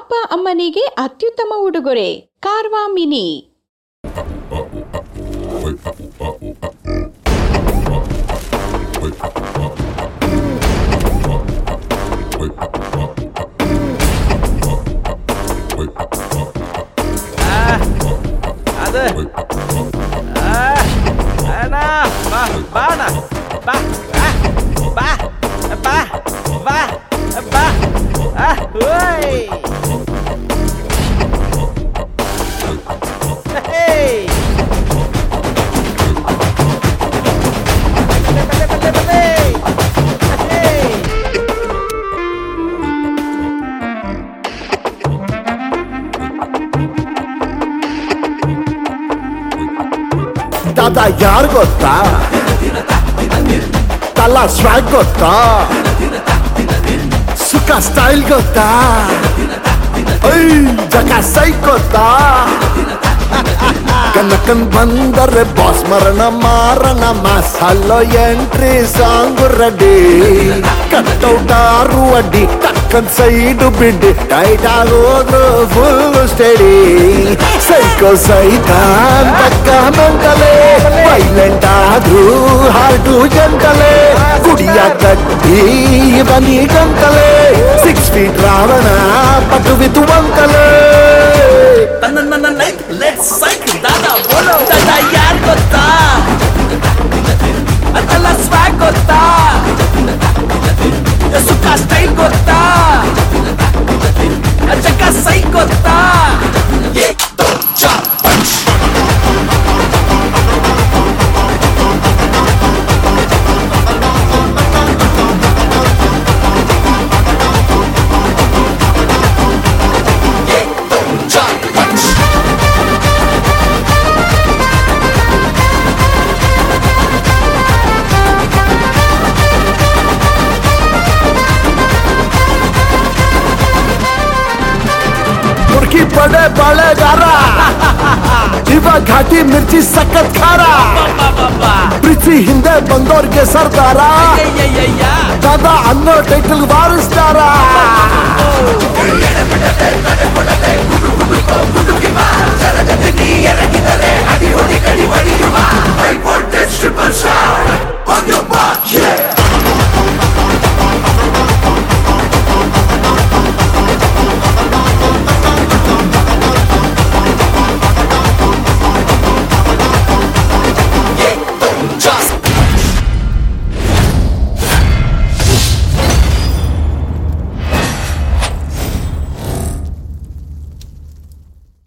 ಅಪ್ಪ ಅಮ್ಮನಿಗೆ ಅತ್ಯುತ್ತಮ ಉಡುಗೊರೆ ಕಾರ್ವಾ ಮಿನಿ ಅದು ಆ, ಅಣ್ಣ ಬಾ ಬಾ ಅಣ್ಣ ಬಾ ಆ, ಬಾ ಬಾ ಬಾ ಬಾ ಆ, ಓಯ್ ಹೇ ಬಲ್ಲೆ, ಬಲ್ಲೆ, ಬಲ್ಲೆ, ಬಲ್ಲೆ. ಹೇ ದಾದಾ ಯಾರು ಗೊತ್ತಾ ತಲ ಸ್ವಾಗ್ ಗೊತ್ತಾ ಸುಖ ಸ್ಟೈಲ್ ಗೊತ್ತಾ ಐ ಜಗ ಸೈ ಗೊತ್ತಾ ಕನಕನ್ ಬಂದರೆ ಬಾಸ್ ಮರಣ ಮಾರಣ ಮಸಾಲೋ ಎಂಟ್ರಿ ಸಾಂಗ್ ರೆಡಿ ಕಟ್ಔಟ್ ಆರು ಅಡ್ಡಿ ಟಕ್ಕನ್ ಸೈಡು ಬಿಡ್ಡಿ ಟೈಟ್ ಆಗೋದ್ರು ಫುಲ್ ಸ್ಟಡಿ ಸೈಕೋ ಸೈತಾನ್ ತಕ್ಕ ಮೆಂಟಲೆ ವೈಲೆಂಟ್ ಆದ್ರೂ ಹಾರ್ಟು ಜಂಟಲೆ ಕುಡಿಯ ಕಟ್ಟಿ ಬನ್ನಿ ಗಂಟಲೆ ಸಿಕ್ಸ್ ಫೀಟ್ ರಾವಣ ಪಟು ವಿತು ಒಂಕಲೆ ನನ್ನ ನೈಟ್ ಲೆಟ್ಸ್ ಸೈಕಲ್ ದಾದಾ ಬೋಲೋ ದಾದಾ ಯಾರ್ ಗೊತ್ತಾ ಅದೆಲ್ಲ ಸ್ವಾಗ್ ಗೊತ್ತಾ ಸುಖ ಸ್ಟೈಲ್ ಗೊತ್ತಾ ಜಗ ಸೈ ಗೊತ್ತಾ ಏಕ್ ದೋ ಚಾರ್ ಪಂಚ್ ಏಕ್ ದೋ ಚಾರ್ ಪಂಚ್ ಮುರ್ಕಿ ಪಡೆ ಬಾಳೆಗಾರ ಇವಾಗ ಘಾಟಿ ಮಿರ್ಚಿ ಸಖತ್ ಖಾರ ಪ್ರೀತಿ ಹಿಂದೆ ಬಂದೋರ್ಗೆ ಸರ್ದಾರ ದಾದಾ ಅನ್ನೋ ಟೈಟಲ್ ವಾರಿಸ್ತಾರ